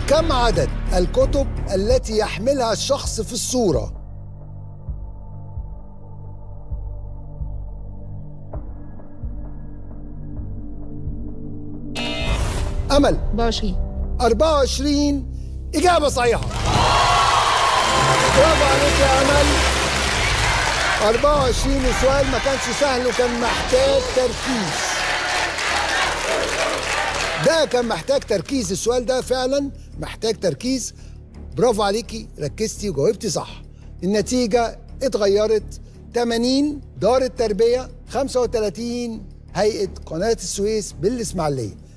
كم عدد الكتب التي يحملها الشخص في الصورة؟ أمل 24 24 إجابة صحيحة برافو عليك يا أمل 24 وسؤال ما كانش سهل وكان محتاج تركيز ده كان محتاج تركيز السؤال ده فعلا محتاج تركيز برافو عليكي ركزتي وجاوبتي صح النتيجة اتغيرت 80 دار التربية 35 هيئة قناة السويس بالإسماعيلية